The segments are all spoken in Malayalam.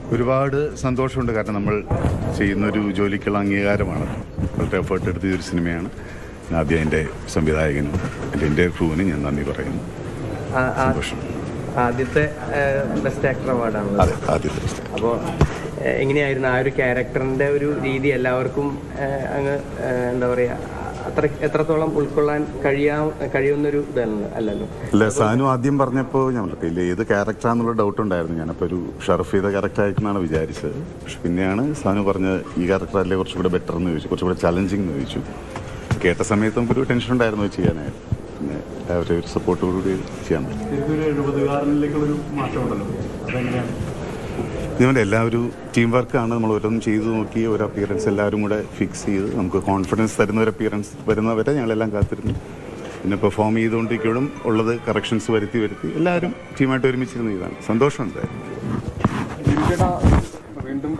ഒരുപാട് സന്തോഷമുണ്ട് കാരണം നമ്മൾ ചെയ്യുന്നൊരു ജോലിക്കുള്ള അംഗീകാരമാണ് വളരെ എഫേർട്ട് എടുത്ത ഈ ഒരു സിനിമയാണ് ആദ്യം എൻ്റെ സംവിധായകനും എൻ്റെ എൻ്റെ ക്രൂവിന് ഞാൻ നന്ദി പറയുന്നു ആ- ആ- സന്തോഷം ആദ്യത്തെ ബെസ്റ്റ് ആക്ടർ അവാർഡാണല്ലോ അതെ ആദ്യത്തെ അപ്പോൾ എങ്ങനെയായിരുന്നു ആ ഒരു ക്യാരക്ടറിന്റെ ഒരു രീതി എല്ലാവർക്കും ഏഹ്, അങ്ങ് ഏഹ്, എന്താ പറയാ അത്ര എത്രത്തോളം ഉൾക്കൊള്ളാൻ കഴിയാ കഴിയുന്നൊരു ഇതല്ല അല്ലല്ലോ അല്ല സാനു ആദ്യം പറഞ്ഞപ്പോൾ ഞാൻ പറഞ്ഞില്ല ഏത് ക്യാരക്ടറാന്നുള്ള ഡൗട്ട് ഉണ്ടായിരുന്നു ഞാനപ്പോൾ ഒരു ഷർഫ് ചെയ്ത ക്യാരക്ടർ ആയിട്ടാണ് വിചാരിച്ചത് പക്ഷെ പിന്നെയാണ് സാനു പറഞ്ഞത് ഈ ക്യാരക്ടർ അല്ലേ കുറച്ചുകൂടെ ബെറ്റർ എന്ന് ചോദിച്ചു കുറച്ചുകൂടെ ചലഞ്ചിങ് എന്ന് ചോദിച്ചു കേട്ട സമയത്ത് നമുക്കൊരു ടെൻഷൻ ഉണ്ടായിരുന്നു ഇത് ചെയ്യാനായിട്ട് പിന്നെ അവരുടെ ഒരു സപ്പോർട്ടോടുകൂടി ചെയ്യാൻ പറ്റും ഇതൊരു എഴുപതുകാരനിലേക്കുള്ളൊരു മാറ്റമുണ്ടല്ലോ അതെങ്ങനെയാണ് ഇതുകൊണ്ട് എല്ലാവരും ടീം വർക്കാണ് നമ്മൾ ഓരോന്നും ചെയ്തു നോക്കി ഒരു അപ്പിയറൻസ് എല്ലാവരും കൂടെ ഫിക്സ് ചെയ്ത് നമുക്ക് കോൺഫിഡൻസ് തരുന്ന ഒരു അപ്പിയറൻസ് വരുന്നവരെ ഞങ്ങളെല്ലാം കാത്തിരുന്നു പിന്നെ പെർഫോം ചെയ്തുകൊണ്ടിരിക്കലും ഉള്ളത് കറക്ഷൻസ് വരുത്തി വരുത്തി എല്ലാവരും ടീമായിട്ട് ഒരുമിച്ചിരുന്ന ഇതാണ് സന്തോഷമുണ്ട് ചേട്ടാ വീണ്ടും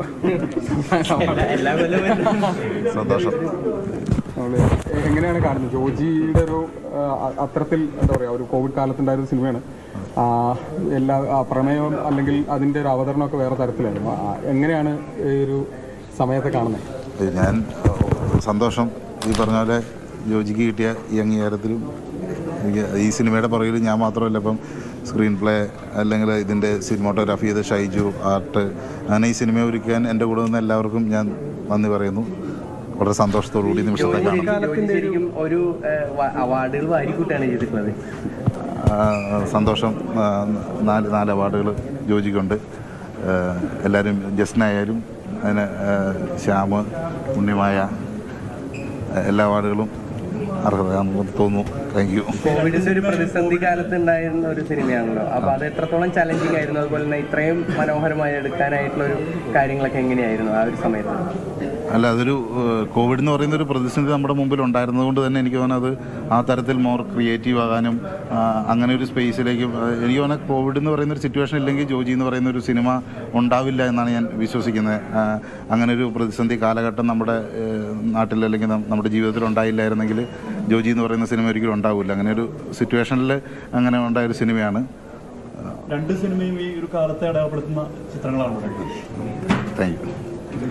എല്ലാ കൊല്ലവും സന്തോഷം നമ്മള് എങ്ങനെയാണ് കാണുന്നത് ജോജിയുടെ ഒരു ആ, അത്തരത്തിൽ എന്താ പറയുക ഒരു കോവിഡ് കാലത്തുണ്ടായ ഒരു സിനിമയാണ് ആ, എല്ലാ ആ, പ്രമേയം അല്ലെങ്കിൽ അതിൻ്റെ ഒരു അവതരണമൊക്കെ വേറെ തരത്തിലായിരുന്നു ആ, എങ്ങനെയാണ് ഈ ഒരു സമയത്തെ കാണുന്നത് ഞാൻ സന്തോഷം ഈ പറഞ്ഞ പോലെ ജോജിക്ക് കിട്ടിയ ഈ അംഗീകാരത്തിലും എനിക്ക് ഈ സിനിമയുടെ പുറകിൽ ഞാൻ മാത്രമല്ല ഇപ്പം സ്ക്രീൻ പ്ലേ അല്ലെങ്കിൽ ഇതിൻ്റെ സിനിമോട്ടോഗ്രാഫി ചെയ്ത ഷൈജു ആർട്ട് അങ്ങനെ ഈ സിനിമ ഒരുക്കാൻ എൻ്റെ കൂടെ നിന്ന് എല്ലാവർക്കും ഞാൻ നന്ദി പറയുന്നു വളരെ സന്തോഷത്തോടു കൂടി ഈ നിമിഷത്തെ കാണുന്നു ജോലി ശരിക്കും ഒരു ഏഹ്, അവാർഡുകൾ വാരിക്കൂട്ടാണ് ചെയ്തിട്ടുള്ളത് ആ, സന്തോഷം ആ, നാല് നാല് അവാർഡുകൾ ജോജിക്കുണ്ട് ആ, എല്ലാവരും ജസ്റ്റിനായാലും അതിന് ആ, ശ്യാമ് ഉണ്ണിമായ എല്ലാ അവാർഡുകളും അർഹതയാണെന്ന് തോന്നുന്നു താങ്ക് യു കോവിഡിന്റെ ഒരു പ്രതിസന്ധി കാലത്ത് ഉണ്ടായിരുന്ന ഒരു സിനിമയാണല്ലോ അപ്പൊ അത് എത്രത്തോളം ചലഞ്ചിങ് ആയിരുന്നു അതുപോലെ തന്നെ ഇത്രയും മനോഹരമായി എടുക്കാനായിട്ടുള്ള ഒരു കാര്യങ്ങളൊക്കെ എങ്ങനെയായിരുന്നു ആ ഒരു സമയത്ത് അല്ല അതൊരു ഏഹ്, കോവിഡ് എന്ന് പറയുന്ന ഒരു പ്രതിസന്ധി നമ്മുടെ മുമ്പിൽ ഉണ്ടായിരുന്നത് കൊണ്ട് തന്നെ എനിക്ക് തോന്നുന്നത് ആ തരത്തിൽ മോർ ക്രിയേറ്റീവ് ആകാനും ആ, അങ്ങനെ ഒരു സ്പേസിലേക്കും ഏഹ്, എനിക്ക് തോന്നുന്നത് കോവിഡ് എന്ന് പറയുന്ന ഒരു സിറ്റുവേഷൻ ഇല്ലെങ്കിൽ ജോജി എന്ന് പറയുന്ന ഒരു സിനിമ ഉണ്ടാവില്ല എന്നാണ് ഞാൻ വിശ്വസിക്കുന്നത് ആ, അങ്ങനെ ഒരു പ്രതിസന്ധി കാലഘട്ടം നമ്മുടെ ഏഹ്, നാട്ടിൽ അല്ലെങ്കിൽ നം- നമ്മുടെ ജീവിതത്തിൽ ഉണ്ടായില്ലായിരുന്നെങ്കിൽ ജോജി എന്ന് പറയുന്ന സിനിമ ഒരിക്കലും ഉണ്ടാവില്ല അങ്ങനെ ഒരു സിറ്റുവേഷനിൽ അങ്ങനെ ഉണ്ടായ ഒരു സിനിമയാണ് രണ്ട് സിനിമയും ഈ ഒരു കാലത്തെ അടയാളപ്പെടുത്തുന്ന ചിത്രങ്ങളാണ് താങ്ക് യു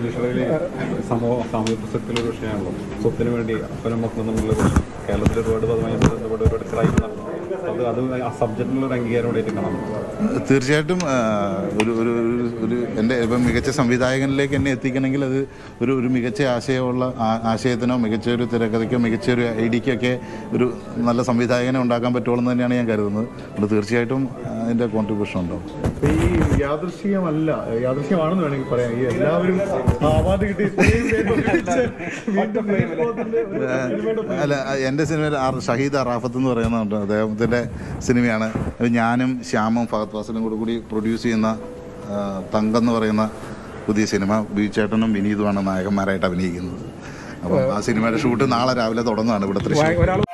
സമൂഹ സാമൂഹ്യ പ്രസക്തിയുള്ള ഒരു വിഷയമാണല്ലോ സ്വത്തിന് വേണ്ടി അപ്പനും മക്കളും തമ്മിലുള്ള പ്രശ്നം കേരളത്തിൽ ഒരുപാട് പദമായി ബന്ധപ്പെട്ട് ഒരുപാട് ക്രൈം നടന്നു അത് അത് ആ സബ്ജക്റ്റിനുള്ള ഒരു അംഗീകാരം കൂടിയിട്ട് കാണാം തീർച്ചയായിട്ടും ആ, ഒരു ഒരു ഒരു- ഒരു എൻ്റെ ഇപ്പം മികച്ച സംവിധായകനിലേക്ക് എന്നെ എത്തിക്കണമെങ്കിൽ അത് ഒരു ഒരു മികച്ച ആശയമുള്ള ആ- ആശയത്തിനോ മികച്ച ഒരു തിരക്കഥയ്ക്കോ മികച്ച ഒരു ഐഡിയക്കൊക്കെ ഒരു നല്ല സംവിധായകനെ ഉണ്ടാക്കാൻ പറ്റുള്ളൂ എന്ന് തന്നെയാണ് ഞാൻ കരുതുന്നത് അതുകൊണ്ട് തീർച്ചയായിട്ടും അതിൻ്റെ കോൺട്രിബ്യൂഷൻ ഉണ്ടാവും ഈ യാദൃശ്ചികമല്ല യാദൃശ്യമാണെന്ന് വേണമെങ്കിൽ പറയാം ഈ എല്ലാവരും അവാർഡ് കിട്ടി ഇത്രയും പേര് ഒരുമിച്ച് വീണ്ടും ഫേസ്ബുക്കിന്റെ ഒരു സിനിമയുടെ അല്ല എൻ്റെ സിനിമയിൽ ആർ- ഷഹീദ് അറാഫത്ത് എന്ന് പറയുന്നുണ്ട് അദ്ദേഹത്തിൻ്റെ സിനിമയാണ് അത് ഞാനും ശ്യാമും ഫഹദ് ഫാസിലും കൂടി കൂടി പ്രൊഡ്യൂസ് ചെയ്യുന്ന ആ, തങ്കം എന്ന് പറയുന്ന പുതിയ സിനിമ ബീച്ചേട്ടനും വിനീതുമാണ് നായകന്മാരായിട്ട് അഭിനയിക്കുന്നത് അപ്പം ആ സിനിമയുടെ ഷൂട്ട് നാളെ രാവിലെ തുടങ്ങുകയാണ് ഇവിടെ തൃശ്ശൂർ ഒരാൾ